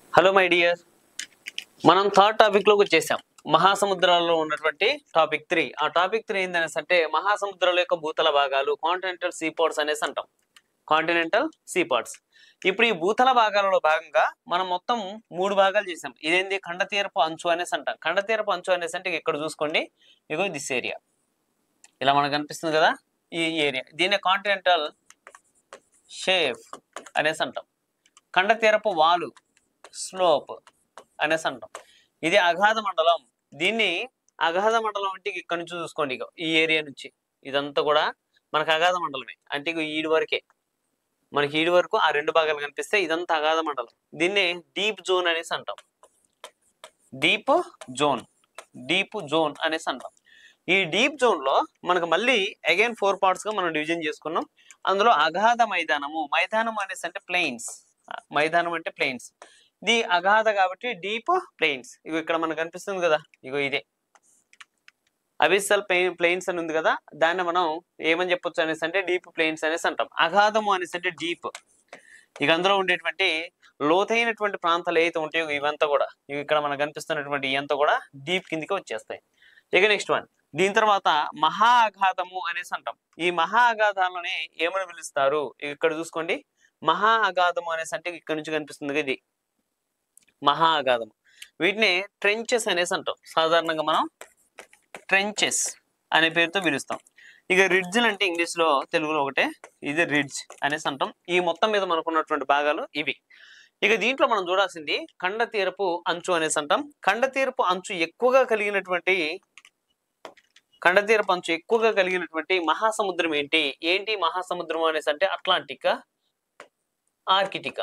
Hello my dear మనం third topic లోకి వచ్చేసాం మహాసముద్రాల్లో ఉన్నటువంటి టాపిక్ త్రీ ఆ టాపిక్ త్రీ ఏందనేసి అంటే మహాసముద్రాల యొక్క భూతల భాగాలు కాంటినెంటల్ సీపోర్ట్స్ అనేసి అంటాం కాంటినెంటల్ సీపార్ట్స్ ఇప్పుడు ఈ భూతల భాగాలలో భాగంగా మనం మొత్తం మూడు భాగాలు చేసాం ఇదేంది ఖండతీరపు అంచు అనేసి అంటాం ఖండతీరపు అంచు అనేసి అంటే ఇక్కడ చూసుకోండి ఇగో దిస్ ఏరియా ఇలా మనకు కనిపిస్తుంది కదా ఈ ఏరియా దీన్ని కాంటినెంటల్ షేప్ అనేసి అంటాం ఖండతీరపు వాలు స్లోప్ అనేసి అంటాం ఇది అగాధ మండలం దీన్ని అగాధ మండలం అంటే ఇక్కడ నుంచి చూసుకోండి ఇక ఈ ఏరియా నుంచి ఇదంతా కూడా మనకు అగాధ మండలమే అంటే ఇగో ఈడు వరకే మనకి ఈడు వరకు ఆ రెండు భాగాలు కనిపిస్తే ఇదంతా అగాధ మండలం దీన్ని డీప్ జోన్ అనేసి అంటాం డీప్ జోన్ డీప్ జోన్ అనేసి అంటాం ఈ డీప్ జోన్ లో మనకు మళ్ళీ అగైన్ ఫోర్ పార్ట్స్ గా మనం డివిజన్ చేసుకున్నాం అందులో అగాధ మైదానము మైదానం అనేసి అంటే ప్లెయిన్స్ మైదానం అంటే ప్లెయిన్స్ ఇది అగాధ కాబట్టి డీప్ ప్లెయిన్స్ ఇగో ఇక్కడ మనకు కనిపిస్తుంది కదా ఇగో ఇదే అబిసల్ ప్లెయిన్స్ అని ఉంది కదా దాన్ని మనం ఏమని చెప్పొచ్చు అనేసి అంటే డీప్ ప్లెయిన్స్ అనేసి అంటాం అగాధము అనేసి అంటే డీప్ ఇక అందులో ఉండేటువంటి లోతైనటువంటి ప్రాంతాలు ఏవైతే ఉంటాయో ఇవంతా కూడా ఇవి ఇక్కడ మనకు కనిపిస్తున్నటువంటి ఇవంతా కూడా డీప్ కిందికి వచ్చేస్తాయి ఇక నెక్స్ట్ వన్ దీని తర్వాత మహా అఘాతము అనేసి అంటాం ఈ మహా అఘాతాలని ఏమని పిలుస్తారు ఇక్కడ చూసుకోండి మహా అగాధము అనేసి అంటే ఇక్కడ నుంచి కనిపిస్తుంది కదా ఇది మహా అగాధము వీటిని ట్రెంచెస్ అనేసి అంటాం సాధారణంగా మనం ట్రెంచెస్ అనే పేరుతో పిలుస్తాం ఇక రిడ్జ్లు అంటే ఇంగ్లీష్ లో తెలుగులో ఒకటే ఇది రిడ్జ్ అనేసి అంటాం ఈ మొత్తం మీద మనకున్నటువంటి భాగాలు ఇవి ఇక దీంట్లో మనం చూడాల్సింది ఖండ తీరపు అంచు అనేసి అంటాం ఖండ తీరపు అంచు ఎక్కువగా కలిగినటువంటి ఖండ తీరపు అంచు ఎక్కువగా కలిగినటువంటి మహాసముద్రం ఏంటి ఏంటి మహాసముద్రం అనేసి అంటే అట్లాంటికా ఆర్కిటికా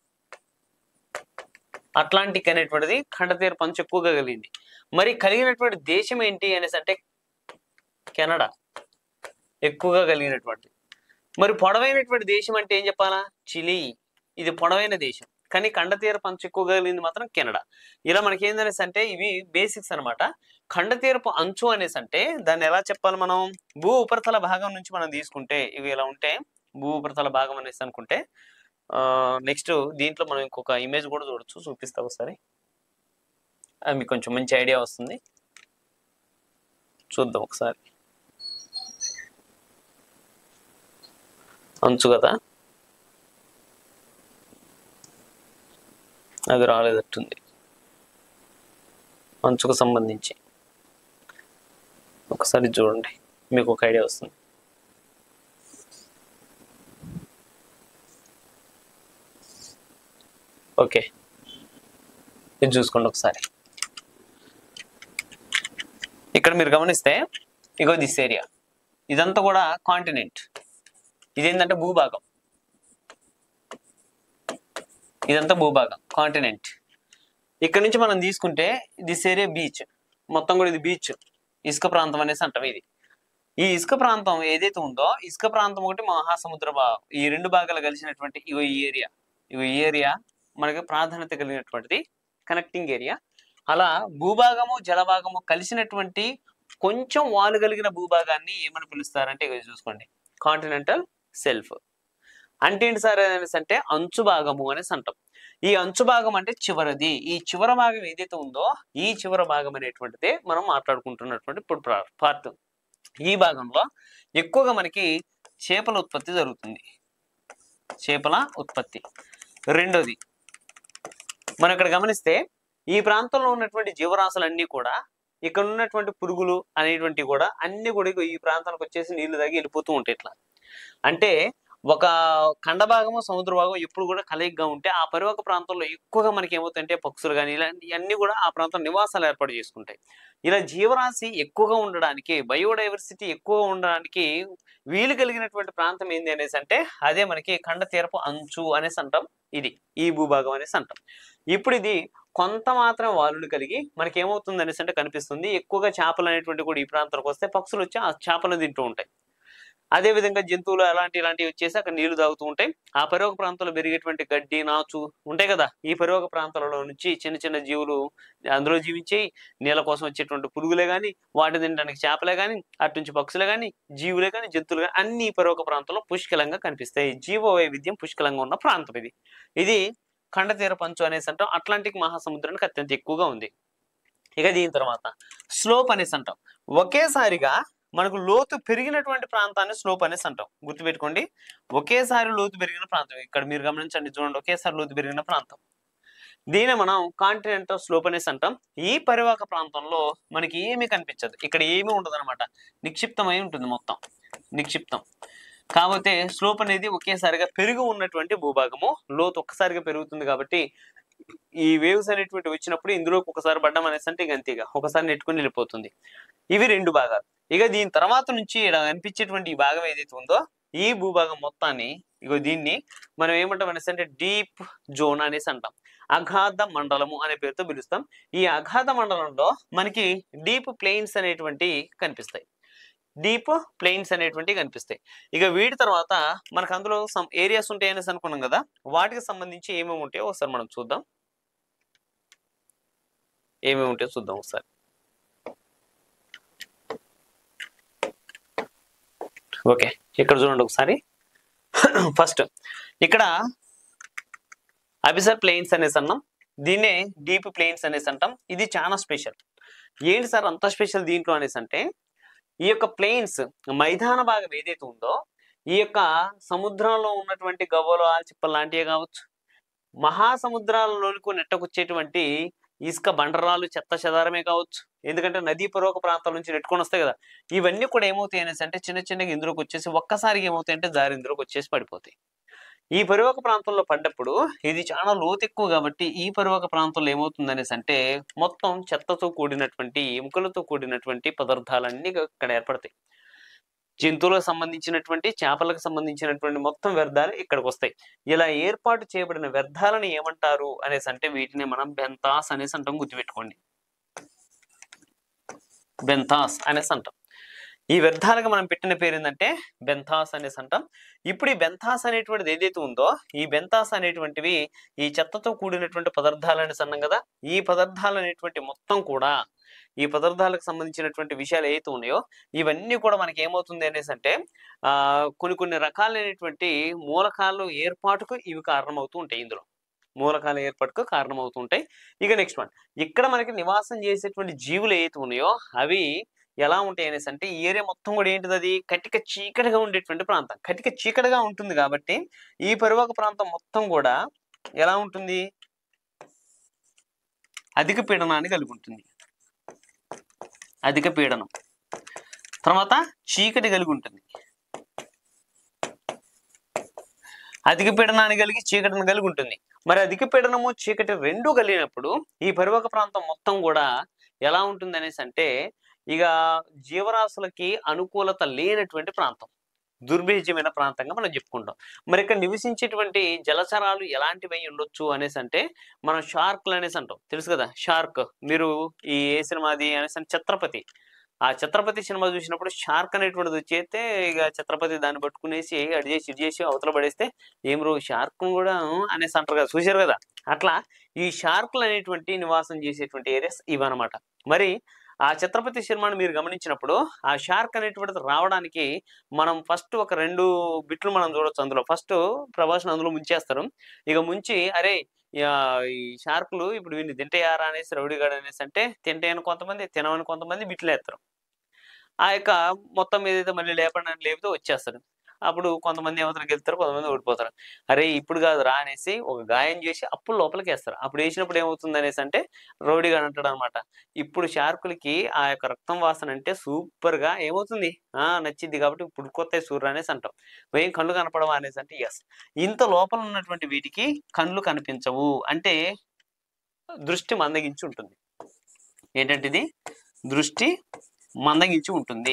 అట్లాంటిక్ అనేటువంటిది ఖండతీర పంచు ఎక్కువగా కలిగింది మరి కలిగినటువంటి దేశం ఏంటి అనేసి అంటే కెనడా ఎక్కువగా కలిగినటువంటి మరి పొడవైనటువంటి దేశం అంటే ఏం చెప్పాలా చిలీ ఇది పొడవైన దేశం కానీ ఖండతీర పంచు ఎక్కువగా కలిగింది మాత్రం కెనడా ఇలా మనకి ఏందనేసి అంటే ఇవి బేసిక్స్ అన్నమాట ఖండతీరపు అంచు అనేసి అంటే దాన్ని ఎలా చెప్పాలి మనం భూ ఉపరితల భాగం నుంచి మనం తీసుకుంటే ఇవి ఇలా ఉంటే భూ ఉపరితల భాగం అనేసి అనుకుంటే నెక్స్ట్ దీంట్లో మనం ఇంకొక ఇమేజ్ కూడా చూడొచ్చు చూపిస్తా ఒకసారి అది మీకు కొంచెం మంచి ఐడియా వస్తుంది చూద్దాం ఒకసారి అంచు కదా అది రాలేదట్టుంది అంచుకు సంబంధించి ఒకసారి చూడండి మీకు ఒక ఐడియా వస్తుంది ఓకే ఇది చూసుకోండి ఒకసారి ఇక్కడ మీరు గమనిస్తే ఇగో దిస్ ఏరియా ఇదంతా కూడా కాంటినెంట్ ఇదేంటంటే భూభాగం ఇదంతా భూభాగం కాంటినెంట్ ఇక్కడ నుంచి మనం తీసుకుంటే దిస్ ఏరియా బీచ్ మొత్తం కూడా ఇది బీచ్ ఇసుక ప్రాంతం అనేసి అంటాం ఇది ఈ ఇసుక ప్రాంతం ఏదైతే ఉందో ఇసుక ప్రాంతం ఒకటి మహాసముద్ర భాగం ఈ రెండు భాగాలు కలిసినటువంటి ఇగో ఈ ఏరియా ఇగో ఈ ఏరియా మనకి ప్రాధాన్యత కలిగినటువంటిది కనెక్టింగ్ ఏరియా అలా భూభాగము జలభాగము కలిసినటువంటి కొంచెం వాలు కలిగిన భూభాగాన్ని ఏమని పిలుస్తారంటే ఇక చూసుకోండి కాంటినెంటల్ సెల్ఫ్ అంటే ఏంటి సార్ అనేసి అంటే అంచు భాగము అనేసి అంటాం ఈ అంచు భాగం అంటే చివరిది ఈ చివర భాగం ఏదైతే ఉందో ఈ చివర భాగం అనేటువంటిదే మనం మాట్లాడుకుంటున్నటువంటి ఇప్పుడు పార్ట్ ఈ భాగంలో ఎక్కువగా మనకి చేపల ఉత్పత్తి జరుగుతుంది చేపల ఉత్పత్తి రెండోది మనం ఇక్కడ గమనిస్తే ఈ ప్రాంతంలో ఉన్నటువంటి జీవరాశులన్నీ కూడా ఇక్కడ ఉన్నటువంటి పురుగులు అనేటువంటి కూడా అన్ని కూడా ఇగో ఈ ప్రాంతానికి వచ్చేసి నీళ్లు తాగి వెళ్ళిపోతూ ఉంటాయి ఇట్లా అంటే ఒక ఖండ భాగము సముద్ర భాగం ఎప్పుడు కూడా కలయికగా ఉంటే ఆ పరివాహక ప్రాంతంలో ఎక్కువగా మనకి ఏమవుతాయంటే పక్షులు కానీ ఇలాంటి అన్ని కూడా ఆ ప్రాంతం నివాసాలు ఏర్పాటు చేసుకుంటాయి ఇలా జీవరాశి ఎక్కువగా ఉండడానికి బయోడైవర్సిటీ ఎక్కువగా ఉండడానికి వీలు కలిగినటువంటి ప్రాంతం ఏంది అనేసి అంటే అదే మనకి ఖండ తీరపు అంచు అనేసి అంటాం ఇది ఈ భూభాగం అనేసి అంటాం ఇప్పుడు ఇది కొంత మాత్రం వాలులు కలిగి మనకి ఏమవుతుంది అనేసి అంటే కనిపిస్తుంది ఎక్కువగా చేపలు అనేటువంటి కూడా ఈ ప్రాంతానికి వస్తే పక్షులు వచ్చి ఆ చేపలను తింటూ ఉంటాయి అదే విధంగా జంతువులు అలాంటి ఇలాంటివి వచ్చేసి అక్కడ నీళ్లు తాగుతూ ఉంటాయి ఆ పరివాహక ప్రాంతంలో పెరిగేటువంటి గడ్డి నాచు ఉంటాయి కదా ఈ పరివాహక ప్రాంతాలలో నుంచి చిన్న చిన్న జీవులు అందులో జీవించి నీళ్ళ కోసం వచ్చేటువంటి పురుగులే కానీ వాటి తినడానికి చేపలే కానీ అటు నుంచి పక్షులే కానీ జీవులే కానీ జంతువులు కానీ అన్ని ఈ పరివాహక ప్రాంతంలో పుష్కలంగా కనిపిస్తాయి జీవ వైవిధ్యం పుష్కలంగా ఉన్న ప్రాంతం ఇది ఇది ఖండ తీర పంచు అనేసి అంటాం అట్లాంటిక్ మహాసముద్రానికి అత్యంత ఎక్కువగా ఉంది ఇక దీని తర్వాత స్లోప్ అనేసి అంటాం ఒకేసారిగా మనకు లోతు పెరిగినటువంటి ప్రాంతాన్ని స్లోప్ అనేసి అంటాం గుర్తుపెట్టుకోండి ఒకేసారి లోతు పెరిగిన ప్రాంతం ఇక్కడ మీరు గమనించండి చూడండి ఒకేసారి లోతు పెరిగిన ప్రాంతం దీన్ని మనం కాంటినెంటల్ స్లోప్ అనేసి అంటాం ఈ పరివాహక ప్రాంతంలో మనకి ఏమీ కనిపించదు ఇక్కడ ఏమీ ఉండదు అనమాట నిక్షిప్తమై ఉంటుంది మొత్తం నిక్షిప్తం కాకపోతే స్లోప్ అనేది ఒకేసారిగా పెరుగు ఉన్నటువంటి భూభాగము లోతు ఒక్కసారిగా పెరుగుతుంది కాబట్టి ఈ వేవ్స్ అనేటువంటి వచ్చినప్పుడు ఇందులోకి ఒకసారి పడ్డం అనేసి అంటే ఇక అంతేగా ఒకసారి నెట్టుకుని వెళ్ళిపోతుంది ఇవి రెండు భాగాలు ఇక దీని తర్వాత నుంచి ఇలా కనిపించేటువంటి ఈ భాగం ఏదైతే ఉందో ఈ భూభాగం మొత్తాన్ని ఇగో దీన్ని మనం ఏమంటాం అనేసి అంటే డీప్ జోన్ అనేసి అంటాం అగాధ మండలము అనే పేరుతో పిలుస్తాం ఈ అగాధ మండలంలో మనకి డీప్ ప్లెయిన్స్ అనేటువంటి కనిపిస్తాయి డీప్ ప్లెయిన్స్ అనేటువంటి కనిపిస్తాయి ఇక వీటి తర్వాత మనకు అందులో సమ్ ఏరియాస్ ఉంటాయి అనేసి అనుకున్నాం కదా వాటికి సంబంధించి ఏమేమి ఉంటాయో ఒకసారి మనం చూద్దాం ఏమేమి ఉంటాయో చూద్దాం ఒకసారి ఓకే ఇక్కడ చూడండి ఒకసారి ఫస్ట్ ఇక్కడ అబిసర్ ప్లెయిన్స్ అనేసి అన్నాం దీన్నే డీప్ ప్లెయిన్స్ అనేసి అంటాం ఇది చాలా స్పెషల్ ఏంటి సార్ అంత స్పెషల్ దీంట్లో అనేసి అంటే ఈ యొక్క ప్లెయిన్స్ మైదాన భాగం ఏదైతే ఉందో ఈ యొక్క సముద్రంలో ఉన్నటువంటి గవ్వలు ఆల్చిప్పలు లాంటివి కావచ్చు మహాసముద్రాలలోనికి నెట్టకొచ్చేటువంటి ఇసుక బండరాలు చెత్త చెదారమే కావచ్చు ఎందుకంటే నదీ పూర్వక ప్రాంతాల నుంచి నెట్టుకొని వస్తాయి కదా ఇవన్నీ కూడా ఏమవుతాయి అనేసి అంటే చిన్న చిన్నగా ఇందులోకి వచ్చేసి ఒక్కసారిగా ఏమవుతాయి అంటే దారి ఇందులోకి వచ్చేసి పడిపోతాయి ఈ పరివాహక ప్రాంతంలో పడ్డప్పుడు ఇది చాలా లోతు ఎక్కువ కాబట్టి ఈ పరివాహక ప్రాంతంలో ఏమవుతుంది అనేసి అంటే మొత్తం చెత్తతో కూడినటువంటి ఎముకలతో కూడినటువంటి పదార్థాలన్నీ ఇక్కడ ఏర్పడతాయి జంతువులకు సంబంధించినటువంటి చేపలకు సంబంధించినటువంటి మొత్తం వ్యర్థాలు ఇక్కడికి వస్తాయి ఇలా ఏర్పాటు చేయబడిన వ్యర్థాలను ఏమంటారు అనేసి అంటే వీటిని మనం బెంతాస్ అనేసి అంటాం గుర్తుపెట్టుకోండి బెంతాస్ అనేసి అంటాం ఈ వ్యర్థాలకు మనం పెట్టిన పేరు ఏంటంటే బెంతాస్ అనేసి అంటాం ఇప్పుడు ఈ బెంతాస్ అనేటువంటిది ఏదైతే ఉందో ఈ బెంతాస్ అనేటువంటివి ఈ చెత్తతో కూడినటువంటి పదార్థాలు అనేసి అన్నాం కదా ఈ పదార్థాలు అనేటువంటి మొత్తం కూడా ఈ పదార్థాలకు సంబంధించినటువంటి విషయాలు ఏవైతే ఉన్నాయో ఇవన్నీ కూడా మనకి ఏమవుతుంది అనేసి అంటే ఆ కొన్ని కొన్ని రకాలైనటువంటి మూలకాలు ఏర్పాటుకు ఇవి కారణమవుతూ ఉంటాయి ఇందులో మూలకాల ఏర్పాటుకు కారణమవుతూ ఉంటాయి ఇక నెక్స్ట్ వన్ ఇక్కడ మనకి నివాసం చేసేటువంటి జీవులు ఏవైతే ఉన్నాయో అవి ఎలా ఉంటాయి అనేసి అంటే ఈ ఏరియా మొత్తం కూడా ఏంటిది అది కటిక చీకటిగా ఉండేటువంటి ప్రాంతం కటిక చీకటిగా ఉంటుంది కాబట్టి ఈ పరివాహక ప్రాంతం మొత్తం కూడా ఎలా ఉంటుంది అధిక పీడనాన్ని కలిగి ఉంటుంది అధిక పీడనం తర్వాత చీకటి కలిగి ఉంటుంది అధిక పీడనాన్ని కలిగి చీకటిని కలిగి ఉంటుంది మరి అధిక పీడనము చీకటి రెండు కలిగినప్పుడు ఈ పరివాహక ప్రాంతం మొత్తం కూడా ఎలా ఉంటుంది అనేసి అంటే ఇక జీవరాశులకి అనుకూలత లేనటువంటి ప్రాంతం దుర్భేజ్యమైన ప్రాంతంగా మనం చెప్పుకుంటాం మరి ఇక్కడ నివసించేటువంటి జలచరాలు ఎలాంటివి అయి ఉండొచ్చు అనేసి అంటే మనం షార్క్లు అనేసి అంటాం తెలుసు కదా షార్క్ మీరు ఈ ఏ సినిమాది అనేసి అంటే ఛత్రపతి ఆ ఛత్రపతి సినిమా చూసినప్పుడు షార్క్ అనేటువంటిది వచ్చేస్తే ఇక ఛత్రపతి దాన్ని పట్టుకునేసి అడి చేసి ఇటు చేసి అవతల పడేస్తే ఏం రో షార్క్ కూడా ఉ, అనేసి అంటారు కదా చూశారు కదా అట్లా ఈ షార్క్లు అనేటువంటి నివాసం చేసేటువంటి ఏరియాస్ ఇవన్నమాట మరి ఆ ఛత్రపతి సినిమాను మీరు గమనించినప్పుడు ఆ షార్క్ అనేటువంటిది రావడానికి మనం ఫస్ట్ ఒక రెండు బిట్లు మనం చూడొచ్చు అందులో ఫస్ట్ ప్రభాస్ని అందులో ముంచేస్తారు ఇక ముంచి అరే యా, ఈ షార్కులు ఇప్పుడు వీడిని తింటాయారా అనేసి రౌడీగాడు అనేసి అంటే తింటాయని కొంతమంది తినమని కొంతమంది బిట్లు వేస్తారు ఆ యొక్క మొత్తం ఏదైతే మళ్ళీ లేపండి అని లేపితే వచ్చేస్తారు అప్పుడు కొంతమంది అవతలకి వెళ్తారు కొంతమంది ఓడిపోతారు అరే ఇప్పుడు కాదు రా అనేసి ఒక గాయం చేసి అప్పుడు లోపలికి వేస్తారు అప్పుడు వేసినప్పుడు ఏమవుతుంది అనేసి అంటే రౌడీగా అంటాడు అనమాట ఇప్పుడు షార్కులకి ఆ యొక్క రక్తం వాసన అంటే సూపర్ గా ఏమవుతుంది ఆ నచ్చింది కాబట్టి ఇప్పుడు కొత్త సూర్య అనేసి అంటాం ఏం కళ్ళు కనపడవా అనేసి అంటే ఎస్ ఇంత లోపల ఉన్నటువంటి వీటికి కళ్ళు కనిపించవు అంటే దృష్టి మందగించి ఉంటుంది ఏంటంటే ఇది దృష్టి మందగించి ఉంటుంది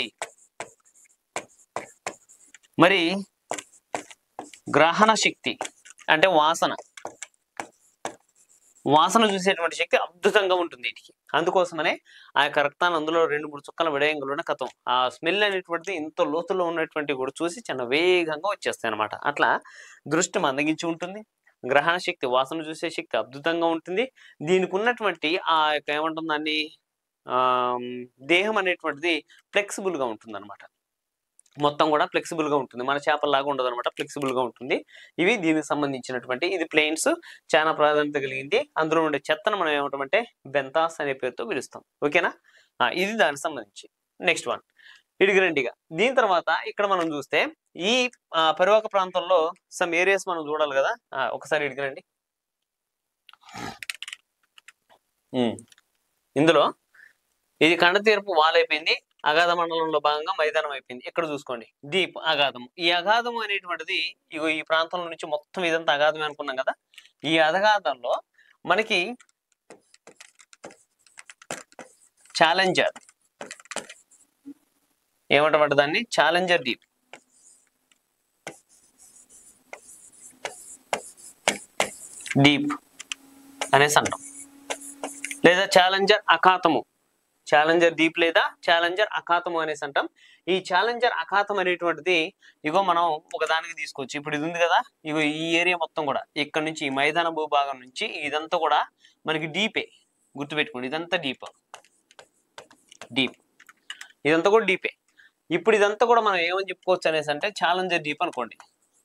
మరి గ్రహణ శక్తి అంటే వాసన వాసన చూసేటువంటి శక్తి అద్భుతంగా ఉంటుంది వీటికి అందుకోసమనే ఆ యొక్క రక్తాన్ని అందులో రెండు మూడు చుక్కల విడయంగులోనే కథం ఆ స్మెల్ అనేటువంటిది ఇంత లోతులో ఉన్నటువంటి కూడా చూసి చాలా వేగంగా వచ్చేస్తాయి అనమాట అట్లా దృష్టి మందగించి ఉంటుంది గ్రహణ శక్తి వాసన చూసే శక్తి అద్భుతంగా ఉంటుంది దీనికి ఉన్నటువంటి ఆ యొక్క ఏమంటుంది దాన్ని ఆ దేహం అనేటువంటిది ఫ్లెక్సిబుల్ గా ఉంటుంది అనమాట మొత్తం కూడా ఫ్లెక్సిబుల్ గా ఉంటుంది మన చేపల్లాగా ఉండదు అనమాట ఫ్లెక్సిబుల్ గా ఉంటుంది ఇవి దీనికి సంబంధించినటువంటి ఇది ప్లేన్స్ చాలా ప్రాధాన్యత కలిగింది అందులో ఉండే చెత్తను మనం ఏమంటామంటే బెంతాస్ అనే పేరుతో పిలుస్తాం ఓకేనా ఆ, ఇది దానికి సంబంధించి నెక్స్ట్ వన్ ఇడిగిరండిగా దీని తర్వాత ఇక్కడ మనం చూస్తే ఈ ఆ, పరివాహక ప్రాంతంలో సమ్ ఏరియాస్ మనం చూడాలి కదా ఆ, ఒకసారి ఇడిగిరండి ఉమ్. ఇందులో ఇది కండ తీర్పు వాల్ అయిపోయింది అగాధ మండలంలో భాగంగా మైదానం అయిపోయింది ఇక్కడ చూసుకోండి డీప్ అగాధం ఈ అగాధం అనేటువంటిది ఇగో ఈ ప్రాంతం నుంచి మొత్తం ఇదంతా అగాధమే అనుకున్నాం కదా ఈ అగాధంలో మనకి ఛాలెంజర్ ఏమంటామంట దాన్ని ఛాలెంజర్ డీప్ డీప్ అనేసి అంటాం లేదా ఛాలెంజర్ అఖాతము ఛాలెంజర్ డీప్ లేదా ఛాలెంజర్ అఖాతము అనేసి అంటాం ఈ ఛాలెంజర్ అఖాతం అనేటువంటిది ఇగో మనం ఒక దానికి తీసుకోవచ్చు ఇప్పుడు ఇది ఉంది కదా ఇగో ఈ ఏరియా మొత్తం కూడా ఇక్కడ నుంచి ఈ మైదాన భూభాగం నుంచి ఇదంతా కూడా మనకి డీపే గుర్తుపెట్టుకోండి ఇదంతా డీప్ డీప్ ఇదంతా కూడా డీపే ఇప్పుడు ఇదంతా కూడా మనం ఏమని చెప్పుకోవచ్చు అనేసి అంటే ఛాలెంజర్ డీప్ అనుకోండి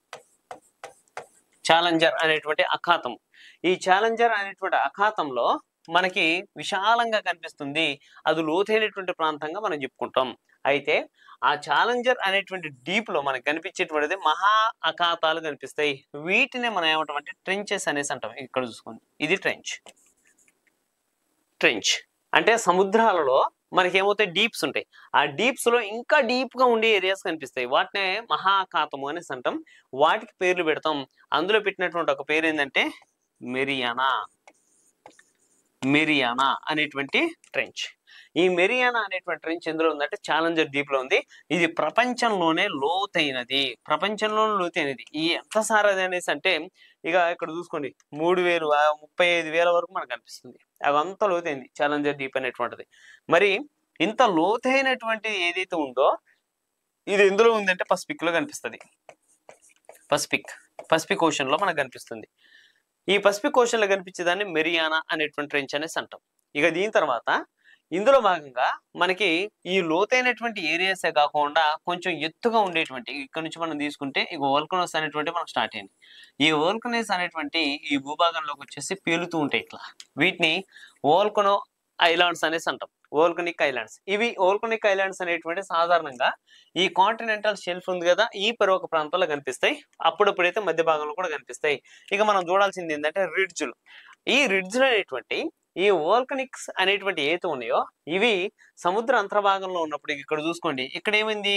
ఛాలెంజర్ అనేటువంటి అఖాతం ఈ ఛాలెంజర్ అనేటువంటి అఖాతంలో మనకి విశాలంగా కనిపిస్తుంది అది లోతైనటువంటి ప్రాంతంగా మనం చెప్పుకుంటాం అయితే ఆ ఛాలెంజర్ అనేటువంటి డీప్ లో మనకి కనిపించేటువంటిది మహా అఖాతాలు కనిపిస్తాయి వీటినే మనం ఏమంటాం అంటే ట్రెంచెస్ అనేసి అంటాం ఇక్కడ చూసుకోండి ఇది ట్రెంచ్ ట్రెంచ్ అంటే సముద్రాలలో మనకి ఏమవుతాయి డీప్స్ ఉంటాయి ఆ డీప్స్ లో ఇంకా డీప్ గా ఉండే ఏరియాస్ కనిపిస్తాయి వాటినే మహాకాతము అనేసి అంటాం వాటికి పేర్లు పెడతాం అందులో పెట్టినటువంటి ఒక పేరు ఏంటంటే మెరియానా మెరియానా అనేటువంటి ట్రెంచ్ ఈ మెరియానా అనేటువంటి ట్రెంచ్ ఎందులో ఉందంటే ఛాలెంజర్ డీప్ లో ఉంది ఇది ప్రపంచంలోనే లోతైనది ప్రపంచంలోనే లోతైనది ఈ ఎంత సార్ అది అనేసి అంటే ఇక ఇక్కడ చూసుకోండి మూడు వేలు ఆ, ముప్పై ఐదు వేల వరకు మనకు కనిపిస్తుంది అది అంత లోతైంది ఛాలెంజర్ డీప్ అనేటువంటిది మరి ఇంత లోతైనటువంటి ఏదైతే ఉందో ఇది ఎందులో ఉందంటే పసిఫిక్ లో కనిపిస్తుంది పసిఫిక్ పసిఫిక్ ఓషన్ లో మనకు కనిపిస్తుంది ఈ పసిఫిక్ ఓషన్ లో కనిపించేదాన్ని మెరియానా అనేటువంటి ట్రెంచ్ అనేసి అంటాం ఇక దీని తర్వాత ఇందులో భాగంగా మనకి ఈ లోతైనటువంటి ఏరియాసే కాకుండా కొంచెం ఎత్తుగా ఉండేటువంటి ఇక్కడ నుంచి మనం తీసుకుంటే ఈ వోల్కనోస్ అనేటువంటి మనకు స్టార్ట్ అయింది ఈ వోల్కనోస్ అనేటువంటి ఈ భూభాగంలోకి వచ్చేసి పేలుతూ ఉంటాయి ఇట్లా వీటిని వోల్కనో ఐలాండ్స్ అనేసి అంటాం వోల్కనిక్ ఐలాండ్స్ ఇవి వోల్కనిక్ ఐలాండ్స్ అనేటువంటి సాధారణంగా ఈ కాంటినెంటల్ షెల్ఫ్ ఉంది కదా ఈ పర్వక ప్రాంతాల్లో కనిపిస్తాయి అప్పుడప్పుడైతే మధ్య భాగంలో కూడా కనిపిస్తాయి ఇక మనం చూడాల్సింది ఏంటంటే రిడ్జులు ఈ రిడ్జులు అనేటువంటి ఈ వోల్కనిక్స్ అనేటువంటి ఏవైతే ఉన్నాయో ఇవి సముద్ర అంతర్భాగంలో ఉన్నప్పుడు ఇక్కడ చూసుకోండి ఇక్కడ ఏమైంది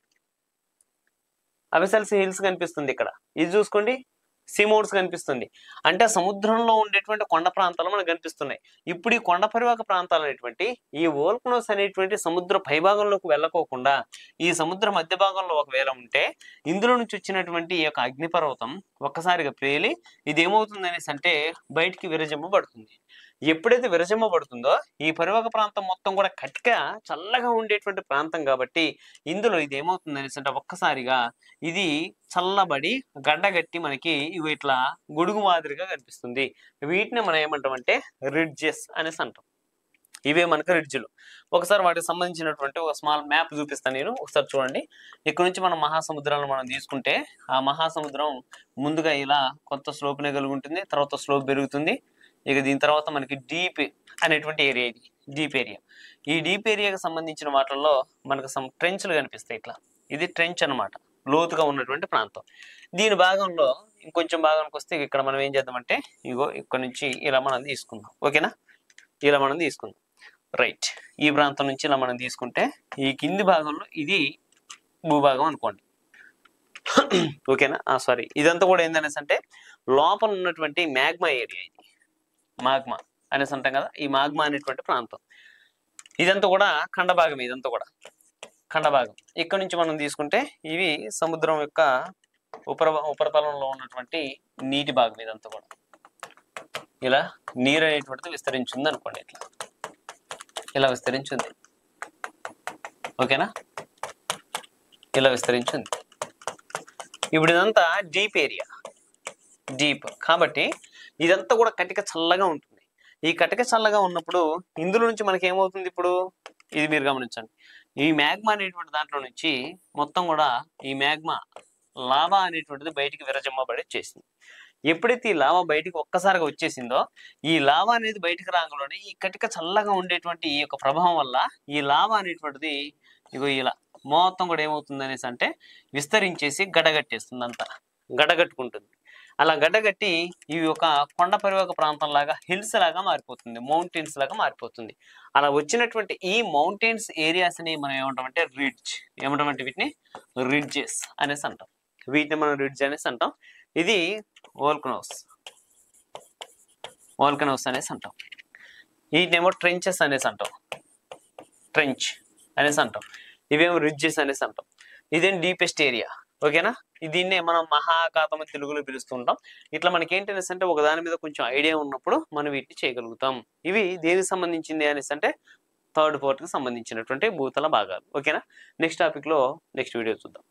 అబిసల్స్ హిల్స్ కనిపిస్తుంది ఇక్కడ ఇది చూసుకోండి సిమోడ్స్ కనిపిస్తుంది అంటే సముద్రంలో ఉండేటువంటి కొండ ప్రాంతాలు మనకు కనిపిస్తున్నాయి ఇప్పుడు ఈ కొండ పరివాహక ప్రాంతాలు అనేటువంటి ఈ వోల్కనోస్ అనేటువంటి సముద్ర పైభాగంలోకి వెళ్ళకోకుండా ఈ సముద్ర మధ్య భాగంలో ఒకవేళ ఉంటే ఇందులో నుంచి వచ్చినటువంటి ఈ యొక్క అగ్నిపర్వతం ఒక్కసారిగా పేలి ఇది ఏమవుతుంది అనేసి అంటే బయటికి విరజిమ్మబడుతుంది ఎప్పుడైతే విరజిమ్మబడుతుందో ఈ పరివాహక ప్రాంతం మొత్తం కూడా కట్టిగా చల్లగా ఉండేటువంటి ప్రాంతం కాబట్టి ఇందులో ఇది ఏమవుతుంది అనేసి అంటే ఒక్కసారిగా ఇది చల్లబడి గడ్డగట్టి మనకి ఇవి ఇట్లా గొడుగు మాదిరిగా కనిపిస్తుంది వీటిని మనం ఏమంటామంటే రిడ్జెస్ అనేసి అంటాం ఇవే మనకు రిడ్జులు ఒకసారి వాటికి సంబంధించినటువంటి ఒక స్మాల్ మ్యాప్ చూపిస్తాను నేను ఒకసారి చూడండి ఇక్కడ నుంచి మనం మహాసముద్రాలను మనం తీసుకుంటే ఆ మహాసముద్రం ముందుగా ఇలా కొంత స్లోప్నే కలిగి ఉంటుంది తర్వాత స్లోప్ పెరుగుతుంది ఇక దీని తర్వాత మనకి డీప్ అనేటువంటి ఏరియా ఇది డీప్ ఏరియా ఈ డీప్ ఏరియాకి సంబంధించిన వాటిల్లో మనకు సమ్ ట్రెంచ్లు కనిపిస్తాయి ఇట్లా ఇది ట్రెంచ్ అన్నమాట లోతుగా ఉన్నటువంటి ప్రాంతం దీని భాగంలో ఇంకొంచెం భాగానికి వస్తే ఇక్కడ మనం ఏం చేద్దామంటే ఇగో ఇక్కడ నుంచి ఇలా మనం తీసుకుందాం ఓకేనా ఇలా మనం తీసుకుందాం రైట్ ఈ ప్రాంతం నుంచి ఇలా మనం తీసుకుంటే ఈ కింది భాగంలో ఇది భూభాగం అనుకోండి ఓకేనా సారీ ఇదంతా కూడా ఏందనేసి అంటే లోపల ఉన్నటువంటి మ్యాగ్మా ఏరియా ఇది మాగ్మా అనేసి అంటాం కదా ఈ మాగ్మా అనేటువంటి ప్రాంతం ఇదంతా కూడా ఖండభాగం ఇదంతా కూడా ఖండభాగం ఇక్కడ నుంచి మనం తీసుకుంటే ఇవి సముద్రం యొక్క ఉపర ఉపరితలంలో ఉన్నటువంటి నీటి భాగం ఇదంతా కూడా ఇలా నీరు అనేటువంటిది విస్తరించింది అనుకోండి ఇట్లా ఇలా విస్తరించింది ఓకేనా ఇలా విస్తరించింది ఇప్పుడు ఇదంతా డీప్ ఏరియా డీప్ కాబట్టి ఇదంతా కూడా కటిక చల్లగా ఉంటుంది ఈ కటిక చల్లగా ఉన్నప్పుడు ఇందులో నుంచి మనకి ఏమవుతుంది ఇప్పుడు ఇది మీరు గమనించండి ఈ మ్యాగ్మా అనేటువంటి దాంట్లో నుంచి మొత్తం కూడా ఈ మ్యాగ్మా లావా అనేటువంటిది బయటికి విరజమ్మబడి వచ్చేసింది ఎప్పుడైతే ఈ లావా బయటికి ఒక్కసారిగా వచ్చేసిందో ఈ లావా అనేది బయటికి రాగానే ఈ కటిక చల్లగా ఉండేటువంటి ఈ యొక్క ప్రభావం వల్ల ఈ లావా అనేటువంటిది ఇగో ఇలా మొత్తం కూడా ఏమవుతుంది అనేసి అంటే విస్తరించేసి గడగట్టేస్తుంది అంతా గడగట్టుకుంటుంది అలా గడ్డగట్టి ఇవి ఒక కొండ పరివాహక ప్రాంతం లాగా హిల్స్ లాగా మారిపోతుంది మౌంటైన్స్ లాగా మారిపోతుంది అలా వచ్చినటువంటి ఈ మౌంటైన్స్ ఏరియాస్ ని మనం ఏమంటామంటే రిడ్జ్ ఏమంటామంటే వీటిని రిడ్జెస్ అనేసి అంటాం వీటిని మనం రిడ్జ్ అనేసి అంటాం ఇది వోల్కనోస్ వోల్కనోస్ అనేసి అంటాం వీటినేమో ట్రెంచెస్ అనేసి అంటాం ట్రెంచ్ అనేసి అంటాం ఇవేమో రిడ్జెస్ అనేసి అంటాం ఇదేం డీపెస్ట్ ఏరియా ఓకేనా దీన్నే మనం మహాకాతం అని తెలుగులో పిలుస్తుంటాం ఇట్లా మనకి ఏంటి అనేసి అంటే ఒక దాని మీద కొంచెం ఐడియా ఉన్నప్పుడు మనం వీటిని చేయగలుగుతాం ఇవి దేనికి సంబంధించింది అనేసి అంటే థర్డ్ కి సంబంధించినటువంటి భూతల భాగాలు ఓకేనా నెక్స్ట్ టాపిక్ లో నెక్స్ట్ వీడియో చూద్దాం